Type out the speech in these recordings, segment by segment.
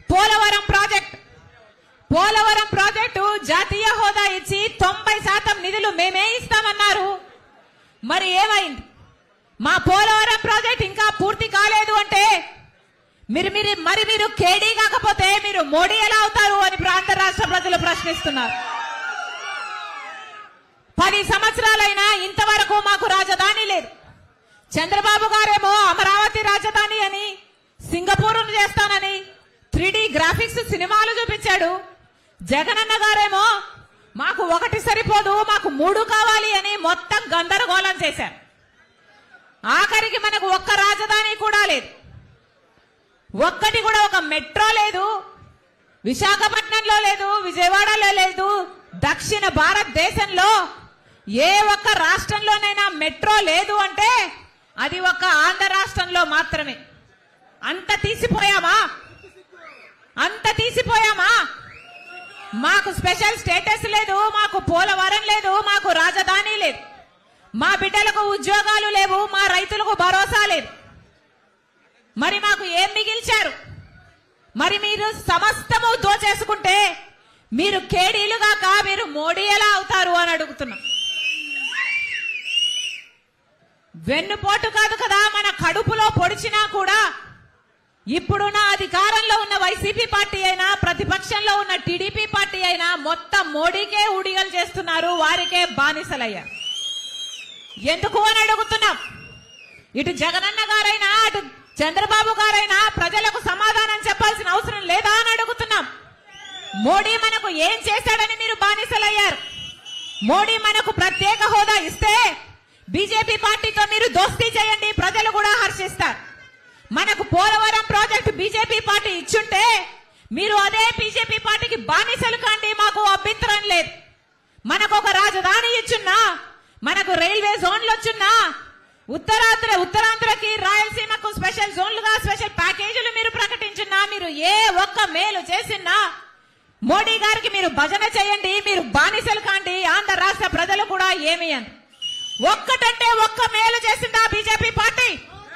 Polavaram project Polavaram project జాతీయ హోదా ఇచ్చి తొంభై శాతం నిధులు మేమే ఇస్తామన్నారు మరి ఏమైంది మా పోలవరం ప్రాజెక్ట్ ఇంకా పూర్తి కాలేదు అంటే మీరు మీరు మరి మీరు కేడీ కాకపోతే మీరు మోడీ ఎలా అవుతారు అని ప్రాంత రాష్ట్ర ప్రజలు ప్రశ్నిస్తున్నారు పది సంవత్సరాలైనా ఇంతవరకు మాకు రాజధాని లేదు చంద్రబాబు గారేమో అమరావతి రాజధాని అని సింగపూర్ చేస్తానని త్రీ గ్రాఫిక్స్ సినిమాలు చూపించాడు జగనన్న గారేమో మాకు ఒకటి సరిపోదు మాకు మూడు కావాలి అని మొత్తం గందరగోళం చేశారు ఆఖరికి మనకు ఒక్క రాజధాని కూడా లేదు ఒక్కటి కూడా ఒక మెట్రో లేదు విశాఖపట్నంలో లేదు విజయవాడలో లేదు దక్షిణ భారతదేశంలో ఏ ఒక్క రాష్ట్రంలోనైనా మెట్రో లేదు అంటే అది ఒక్క ఆంధ్ర రాష్ట్రంలో మాత్రమే అంత తీసిపోయామా అంత తీసిపోయామా మాకు స్పెషల్ స్టేటస్ లేదు మాకు పోలవరం లేదు మాకు రాజధాని లేదు మా బిడ్డలకు ఉద్యోగాలు లేవు మా రైతులకు భరోసా లేదు మరి మాకు ఏం మిగిల్చారు మరి మీరు సమస్తము దోచేసుకుంటే మీరు కేడీలు గాక మీరు మోడీ ఎలా అవుతారు అని అడుగుతున్నాం వెన్నుపోటు కాదు కదా మన కడుపులో పొడిచినా కూడా ఇప్పుడున్న అధికారంలో ఉన్న వైసీపీ పార్టీ అయినా ప్రతిపక్షంలో ఉన్న టీడీపీ పార్టీ అయినా మొత్తం మోడీకే ఉడిగలు చేస్తున్నారు వారికే బానిసలయ్యారు ఎందుకు అని అడుగుతున్నాం ఇటు జగనన్న గారైనా అటు చంద్రబాబు గారైనా ప్రజలకు సమాధానం చెప్పాల్సిన అవసరం లేదా అని అడుగుతున్నాం మోడీ మనకు ఏం చేశాడని మీరు బానిసలయ్యారు మోడీ మనకు ప్రత్యేక హోదా ఇస్తే బీజేపీ పార్టీతో మీరు దోస్తీ చేయండి ప్రజలు కూడా హర్షిస్తారు మనకు పోలవరం ప్రాజెక్టు బీజేపీ పార్టీ ఇచ్చుంటే మీరు అదే బీజేపీ పార్టీకి బానిసలు కాండి మాకు అభ్యంతరం లేదు మనకు ఒక రాజధాని ఇచ్చున్నా మనకు రైల్వే జోన్లు వచ్చున్నా ఉత్తరాంధ్ర ఉత్తరాంధ్రకి రాయలసీమకు స్పెషల్ జోన్లుగా స్పెషల్ ప్యాకేజీలు మీరు ప్రకటించున్నా మీరు ఏ ఒక్క మేలు చేసినా మోడీ గారికి మీరు భజన చేయండి మీరు బానిసలు కాండి ఆంధ్ర రాష్ట్ర ప్రజలు కూడా ఏమి అని ఒక్కటంటే ఒక్క మేలు చేసిందా బీజేపీ పార్టీ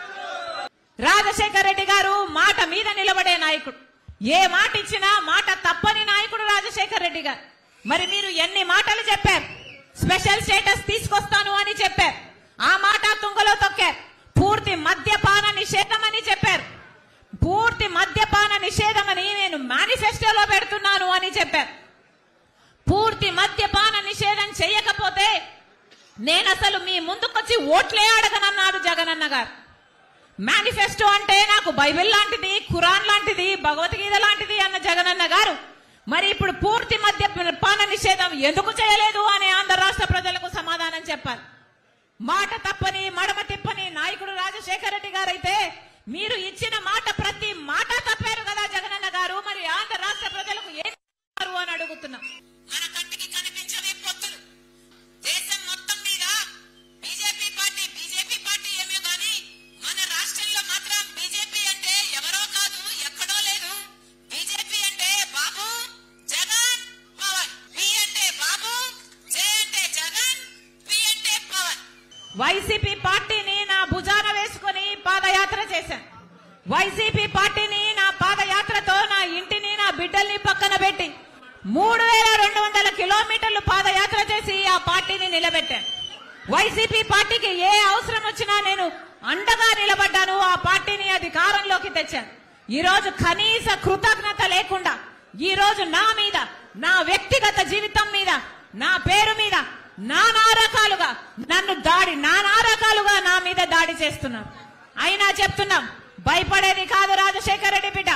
రాజశేఖర్ రెడ్డి గారు మాట మీద నిలబడే నాయకుడు ఏ మాట ఇచ్చినా మాట తప్పని నాయకుడు రాజశేఖర్ రెడ్డి గారు మరి మీరు ఎన్ని మాటలు చెప్పారు స్పెషల్ స్టేటస్ తీసుకొస్తాను అని చెప్పారు ఆ మాట తుంగలో తొక్కారు పూర్తి మద్యపాన నిషేధం అని చెప్పారు పూర్తి మద్యపాన నిషేధం అని నేను మేనిఫెస్టోలో పెడుతున్నాను అని చెప్పారు పూర్తి మద్యపాన నిషేధం చేయకపోతే నేను అసలు మీ ముందుకొచ్చి ఓట్లే అడగనన్నాడు జగనన్న గారు మేనిఫెస్టో అంటే నాకు బైబిల్ లాంటిది ఖురాన్ లాంటిది భగవద్గీత లాంటిది అన్న జగనన్న గారు మరి ఇప్పుడు పూర్తి మధ్య పాన నిషేధం ఎందుకు చేయలేదు అని ఆంధ్ర రాష్ట్ర ప్రజలకు సమాధానం చెప్పాలి మాట తప్పని మడమ తిప్పని నాయకుడు రాజశేఖర రెడ్డి గారు అయితే మీరు ఇచ్చిన మాట ప్రతి మాట తప్పారు కదా జగనన్న గారు మరి ఆంధ్ర రాష్ట్ర ప్రజలకు ఏం చెప్పారు అని అడుగుతున్నాం మన కంటికి కనిపించని పొత్తులు దేశం మొత్తం మీద బీజేపీ పార్టీ బీజేపీ పార్టీ ఏమే గాని మన రాష్ట్రంలో మాత్రం బీజేపీ అంటే ఎవరో కాదు ఎక్కడో లేదు బీజేపీ అంటే బాబు జగన్ పవన్ బి అంటే బాబు జే అంటే జగన్ పి అంటే పవన్ వైసీపీ పార్టీని నా భుజాన వేసుకుని పాదయాత్ర చేశాను వైసీపీ పార్టీని నా పాదయాత్రతో నా ఇంటిని నా బిడ్డల్ని పక్కన పెట్టి మూడు వేల రెండు వందల కిలోమీటర్లు పాదయాత్ర చేసి ఆ పార్టీని నిలబెట్టాను వైసీపీ పార్టీకి ఏ అవసరం వచ్చినా నేను అండగా నిలబడ్డాను ఆ పార్టీని అధికారంలోకి తెచ్చాను ఈ రోజు కనీస కృతజ్ఞత లేకుండా ఈ రోజు నా మీద నా వ్యక్తిగత జీవితం మీద నా పేరు మీద నానా రకాలుగా నన్ను దాడి నానా రకాలుగా నా మీద దాడి చేస్తున్నారు అయినా చెప్తున్నాం భయపడేది కాదు రాజశేఖర రెడ్డి బిడ్డ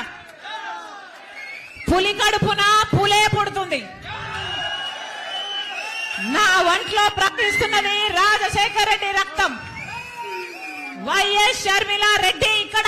పులి కడుపున పులే పుడుతుంది నా ఒంట్లో ప్రకటిస్తున్నది రాజశేఖర రెడ్డి రక్తం వైఎస్ షర్మిల రెడ్డి ఇక్కడ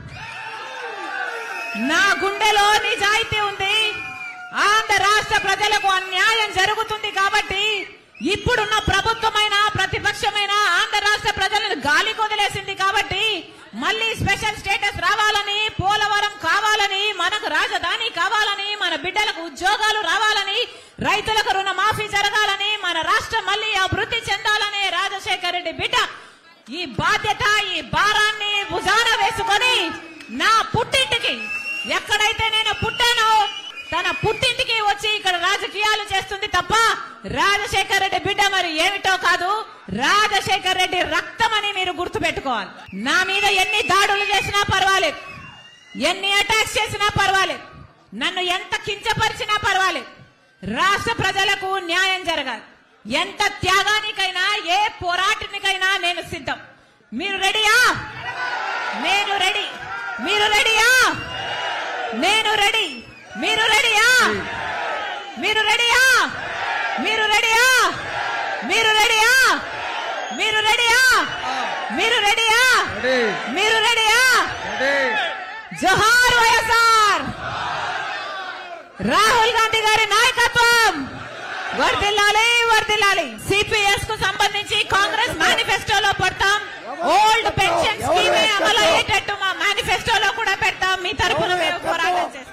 నా గుండెలో నిజాయితీ ఉంది ఆంధ్ర రాష్ట్ర ప్రజలకు అన్యాయం జరుగుతుంది కాబట్టి ఇప్పుడున్న ప్రభుత్వమైన ప్రతిపక్షమైన ఆంధ్ర రాష్ట్ర ప్రజలను గాలి కొదిలేసింది కాబట్టి మళ్ళీ స్పెషల్ స్టేటస్ రావాలని పోలవరం కావాలని మనకు రాజధాని కావాలని మన బిడ్డలకు ఉద్యోగాలు రావాలని రైతులకు రుణమాఫీ జరగాలని మన రాష్ట్రం మళ్ళీ అభివృద్ధి చెందాలని రాజశేఖర రెడ్డి బిడ్డ ఈ బాధ్యత ఈ భారాన్ని భుజాన వేసుకొని నా పుట్టింటికి ఎక్కడైతే నేను పుట్టానో తన పుట్టింటికి వచ్చి ఇక్కడ రాజకీయాలు చేస్తుంది తప్ప రాజశేఖర్ రెడ్డి బిడ్డ మరి ఏమిటో కాదు రాజశేఖర్ రెడ్డి రక్తం అని మీరు గుర్తు పెట్టుకోవాలి నా మీద ఎన్ని దాడులు చేసినా పర్వాలేదు ఎన్ని అటాక్స్ చేసినా పర్వాలేదు నన్ను ఎంత కించపరిచినా పర్వాలేదు రాష్ట్ర ప్రజలకు న్యాయం జరగాలి ఎంత త్యాగానికైనా ఏ పోరాటానికైనా నేను సిద్ధం మీరు రెడీయా నేను రెడీ మీరు రెడీయా నేను రెడీ మీరు రెడీయా మీరు రెడీయా మీరు రెడీయా మీరు రెడీయా మీరు రెడీయా మీరు రెడీయా రెడీ మీరు రెడీయా రెడీ జోహార్ వైఎస్ఆర్ రాహుల్ గాంధీ గారి నాయకత్వం వర్దిల్లాలి వర్దిల్లాలి సిపిఎస్ కు సంబంధించి కాంగ్రెస్ మేనిఫెస్టోలో పడతాం ఓల్డ్ పెన్షన్ స్కీమ్ అమలు అయ్యేటట్టు మా మేనిఫెస్టోలో కూడా పెడతాం మీ తరపున మేము పోరాటం చేస్తాం